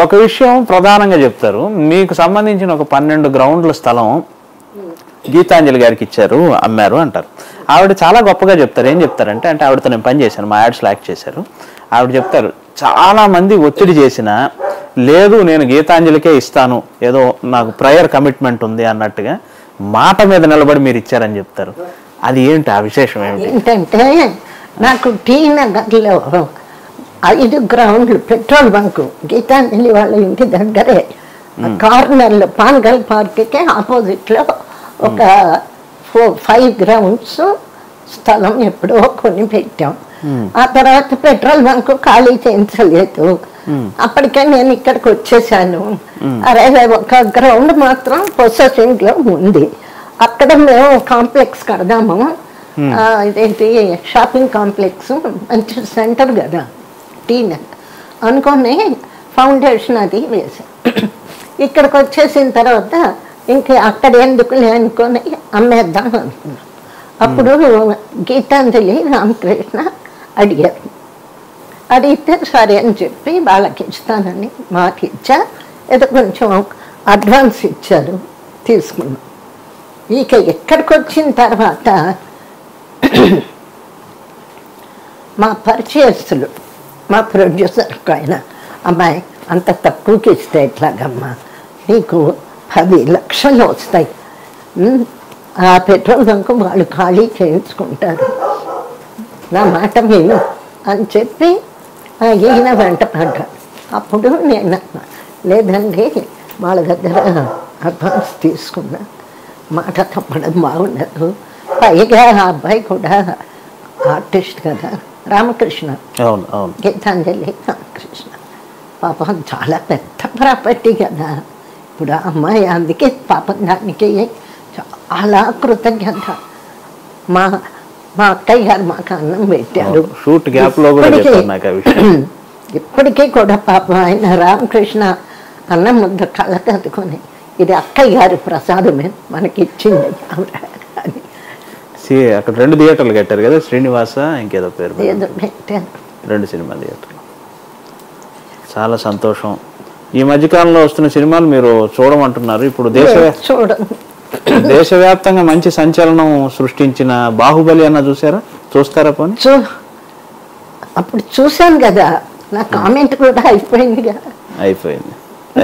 ఒక విషయం ప్రధానంగా చెప్తారు మీకు సంబంధించిన ఒక పన్నెండు గ్రౌండ్ల స్థలం గీతాంజలి గారికి ఇచ్చారు అమ్మారు అంటారు ఆవిడ చాలా గొప్పగా చెప్తారు ఏం చెప్తారంటే అంటే ఆవిడతో నేను పని చేశాను మా యాడ్స్లో యాక్ట్ చేశారు ఆవిడ చెప్తారు చాలా మంది ఒత్తిడి చేసిన లేదు నేను గీతాంజలికే ఇస్తాను ఏదో నాకు ప్రయర్ కమిట్మెంట్ ఉంది అన్నట్టుగా మాట మీద నిలబడి మీరు ఇచ్చారని చెప్తారు అది ఏంటి ఆ విశేషం ఏమిటి ఏంటంటే నాకు టీ నగర్లో ఐదు గ్రౌండ్లు పెట్రోల్ బంకు గీతాంజలి వాళ్ళ ఇంటి దగ్గరే కార్నర్లో పాన్గల్ పార్క్కి ఆపోజిట్లో ఒక ఫోర్ ఫైవ్ గ్రౌండ్స్ స్థలం ఎప్పుడో కొని పెట్టాం ఆ తర్వాత పెట్రోల్ బంక్ ఖాళీ చేయించలేదు అప్పటికే నేను ఇక్కడికి వచ్చేసాను అరే ఒక గ్రౌండ్ మాత్రం పొసెసింగ్ లో ఉంది అక్కడ మేము కాంప్లెక్స్ కడదాము ఆ, ఇదేంటి షాపింగ్ కాంప్లెక్స్ మంచి సెంటర్ కదా టీ నగర్ అనుకొని ఫౌండేషన్ అది వేసాం ఇక్కడికి వచ్చేసిన తర్వాత ఇంకా అక్కడ ఎందుకు అనుకొని అమ్మేద్దాం అనుకున్నాం అప్పుడు గీతాంజలి రామకృష్ణ అడిగారు అడిగితే సరే అని చెప్పి వాళ్ళకి ఇస్తానని మాకు ఇచ్చా ఏదో కొంచెం అడ్వాన్స్ ఇచ్చారు తీసుకున్నాం ఇక ఎక్కడికి వచ్చిన తర్వాత మా పరిచయస్తులు మా ప్రొడ్యూసర్ ఆయన అమ్మాయి అంత తక్కువకి ఇస్తే ఎట్లాగమ్మా నీకు పది లక్షలు వస్తాయి ఉమ్, ఆ పెట్రోల్ బంక్ వాళ్ళు ఖాళీ చేయించుకుంటారు నా మాట విను అని చెప్పి ఆ ఈయన వెంట పడ్డాడు అప్పుడు నేను అన్నా, లేదండి వాళ్ళ దగ్గర అడ్వాన్స్ తీసుకున్నా మాట తప్పడం బాగుండదు పైగా ఆ అబ్బాయి కూడా ఆర్టిస్ట్ కదా రామకృష్ణ అవును అవును గీతాంజలి రామకృష్ణ పాపం చాలా పెద్ద ప్రాపర్టీ కదా ఇప్పుడు ఆ అమ్మాయి అందుకే పాపం దానికి చాలా కృతజ్ఞత మా మా అక్కయ్య గారు మాకు అన్నం పెట్టారు షూట్ గ్యాప్ లో కూడా ఇప్పటికీ- చెప్పారు నాకు ఆ విషయం ఇప్పటికీ కూడా పాపం ఆయన రామకృష్ణ అన్నం ముద్ద కళ్ళకద్దుకొని ఇది అక్కయ్య గారి ప్రసాదమే మనకి ఇచ్చింది ఆవిడ అని సి అక్కడ రెండు థియేటర్లు కట్టారు కదా శ్రీనివాస ఇంకేదో పేరు మీద. ఏదో పెట్టారు రెండు సినిమా థియేటర్లు చాలా సంతోషం ఈ మధ్యకాలంలో వస్తున్న సినిమాలు మీరు చూడమంటున్నారు ఇప్పుడు దేశ చూడండి దేశవ్యాప్తంగా మంచి సంచలనం సృష్టించిన బాహుబలి అన్న చూసారా చూస్తారా పోనీ చూ అప్పుడు చూశాను కదా నా కామెంట్ కూడా అయిపోయింది కదా అయిపోయింది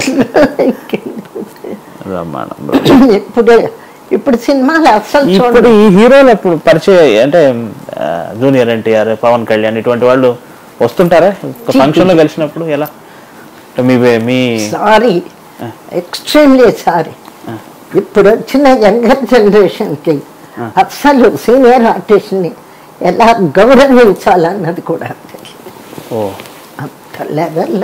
బ్రహ్మాండం ఇప్పుడు ఇప్పుడు సినిమాలు అస్సలు ఇప్పుడు చూడండి ఈ హీరోలు ఇప్పుడు పరిచయం అంటే ఆ, జూనియర్ ఎన్టీఆర్ పవన్ కళ్యాణ్ ఇటువంటి వాళ్ళు వస్తుంటారా ఫంక్షన్ లో కలిసినప్పుడు ఎలా అంటే మీ మీ సారీ ఎక్స్ట్రీమ్లీ సారీ ఇప్పుడు వచ్చిన యంగర్ జనరేషన్కి అస్సలు సీనియర్ ఆర్టిస్ట్ని ఎలా గౌరవించాలన్నది కూడా తెలియదు ఓ అంత లెవెల్లో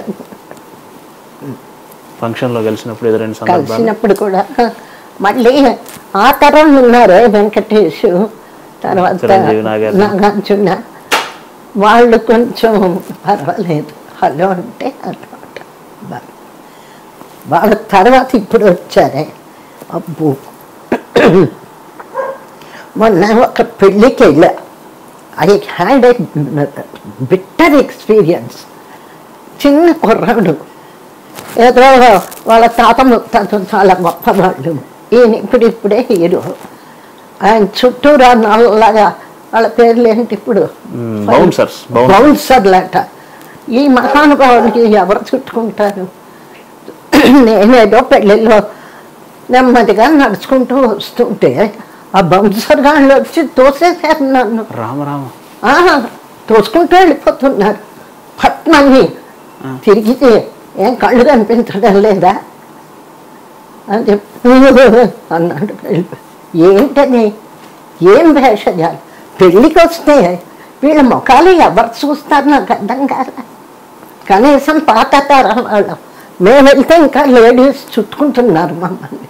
ఫంక్షన్ లో కలిసినప్పుడు ఎదురైన సందర్భాలు కలిసినప్పుడు కూడా మళ్ళీ ఆ తరం ఉన్నారే వెంకటేష్ తర్వాత చిరంజీవి, నాగార్జున. నాగార్జున వాళ్ళు కొంచెం పర్వాలేదు హలో అంటే హలో అంటారు. బా- వాళ్ళ తర్వాత ఇప్పుడు వచ్చారే అబ్బో మొన్న ఒక పెళ్ళికి వెళ్ళా I had a bitter experience చిన్న కుర్రాడు ఏదో వాళ్ళ తాత ముత్తాత చాలా గొప్పవాళ్ళు ఈయన ఇప్పుడు ఇప్పుడే హీరో ఆయన చుట్టూరా నల్లగా వాళ్ళ పేర్లు ఏంటి ఇప్పుడు మ్మ్, bouncers, bouncers. బౌన్సర్లట ఈ మహానుభావుడికి ఎవరు చుట్టుకుంటారు నేనేదో పెళ్ళిలో నెమ్మదిగా నడుచుకుంటూ వస్తుంటే ఆ బౌన్సర్ గాళ్ళు వచ్చి తోసేశారు నన్ను రామ రామ ఆహా, తోసుకుంటూ వెళ్ళిపోతున్నారు పట్మని తిరిగితే ఏం కళ్ళు కనిపించడం లేదా అని చెప్పి అన్నాడు వెళ్ళిపోయి. ఏంటని ఏం భేషజాలు పెళ్ళికి వస్తే వీళ్ళ ముఖాలు ఎవరు చూస్తారు నాకు అర్థం కాదు కనీసం పాత తరం వాళ్ళం మేము వెళ్తే ఇంకా లేడీస్ చుట్టుకుంటున్నారు మమ్మల్ని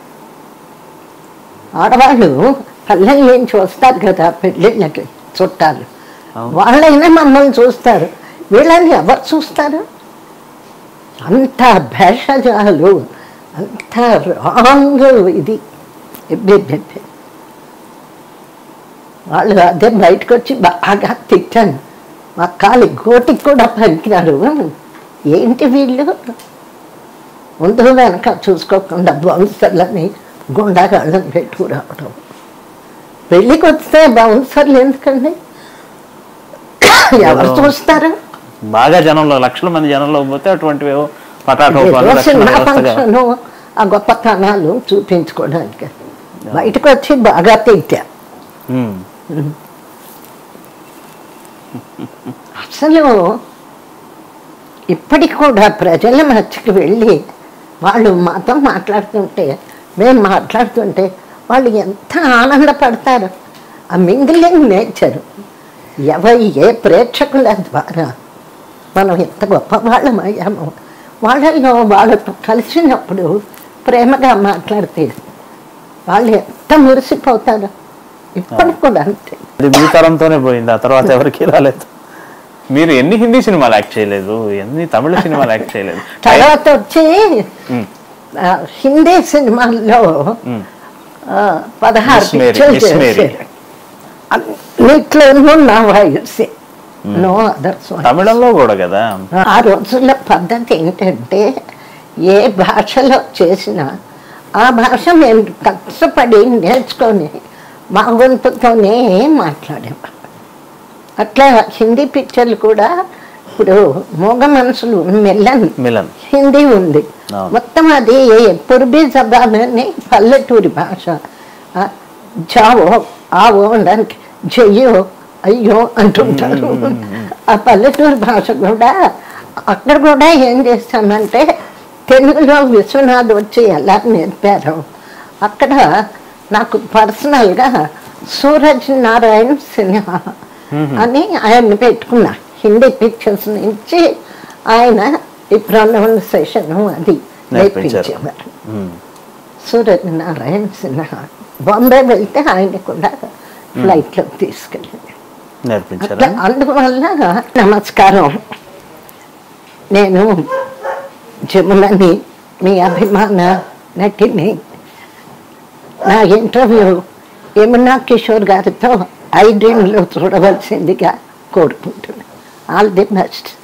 ఆడవాళ్ళు పల్లెల నుంచి వస్తారు కదా పెళ్ళిళ్ళకి చుట్టాలు అవును. వాళ్ళైనా మమ్మల్ని చూస్తారు వీళ్ళని ఎవరు చూస్తారు అంత భేషజాలు అంత రాంగ్ ఇది ఎబ్బెబ్బెబ్బె. వాళ్ళు అదే బయటకు వచ్చి బాగా తిట్టాను మా కాలి గోటికి కూడా పలికినారు ఏంటి వీళ్ళు ముందు వెనక చూసుకోకుండా బౌన్సర్లని గుండాగాళ్ళని పెట్టుకురావడం పెళ్ళికి వస్తే బౌన్సర్లు ఎందుకండి ఎవరు చూస్తారు బాగా జనంలో లక్షల మంది జనంలో పోతే అటువంటివి ఏవో పటాటోపాలు ఏదో రక్షణ సినిమా వ్యవస్థగా ఫంక్షన్ ఆ గొప్పతనాలు చూపించుకోవడానికి బయటకు వచ్చి బాగా తిట్టా ఉమ్. అసలు ఇప్పటికి కూడా ప్రజల మధ్యకి వెళ్ళి వాళ్ళు మాతో మాట్లాడుతుంటే మేము మాట్లాడుతుంటే వాళ్ళు ఎంత ఆనందపడతారు ఆ మింగిలింగ్ నేచర్ ఎవరి ఏ ప్రేక్షకుల ద్వారా మనం ఎంత గొప్ప వాళ్ళం అయ్యామో వాళ్ళల్లో వాళ్ళతో కలిసినప్పుడు ప్రేమగా మాట్లాడితే వాళ్ళు ఎంత మురిసిపోతారు ఇప్పటికి కూడా అంతే అది మీ తరంతోనే పోయింది ఆ తర్వాత ఎవరికి రాలేదు మీరు ఎన్ని హిందీ సినిమాలు యాక్ట్ చేయలేదు ఎన్ని తమిళ సినిమాలు యాక్ట్ చేయలేదు తర్వాత వచ్చి ఉమ్. ఆ, హిందీ సినిమాల్లో ఉమ్. ఆ, పదహారు Miss Mary, పిక్చర్లు Miss Mary. చేశారు అన్నిట్లోనూ నా వయస్సే నో అదర్స్ తమిళంలో కూడా కదా ఆ రోజుల్లో పద్ధతి ఏంటంటే ఏ భాషలో చేసినా ఆ భాష మేము కష్టపడి నేర్చుకొని మా గొంతుతోనే మాట్లాడేవాళ్ళం అట్లా హిందీ పిక్చర్లు కూడా ఇప్పుడు మూగ మనసులు మెల్లన్ మిలన్ హిందీ ఉంది అవును. మొత్తం అది పుర్బీ జబాన్ అని పల్లెటూరి భాష ఆ, జావో ఆవో అనడానికి జయ్యో అయ్యో అంటుంటారు ఆ పల్లెటూరు భాష కూడా అక్కడ కూడా ఏం చేస్తామంటే తెలుగులో విశ్వనాథ్ వచ్చి ఎలా నేర్పారో అక్కడ నాకు పర్సనల్గా సూరజ్ నారాయణ సిన్హా అని ఆయన్ని పెట్టుకున్నా హిందీ పిక్చర్స్ నుంచి ఆయన ఈ ప్రొనౌన్సేషన్ అది నేర్పించారు. నేర్పించేవారు ఉమ్. సూరజ్ నారాయణ సిన్హా బాంబే వెళ్తే ఆయన కూడా ఫ్లైట్లో తీసుకెళ్ళింది నేర్పించారా అట్లా అందువల్ల నమస్కారం నేను జములని మీ అభిమాన నటిని నా ఇంటర్వ్యూ యమునా కిషోర్ గారితో ఐ డ్రీమ్లో చూడవలసిందిగా కోరుకుంటున్నాను ఆల్ ది బెస్ట్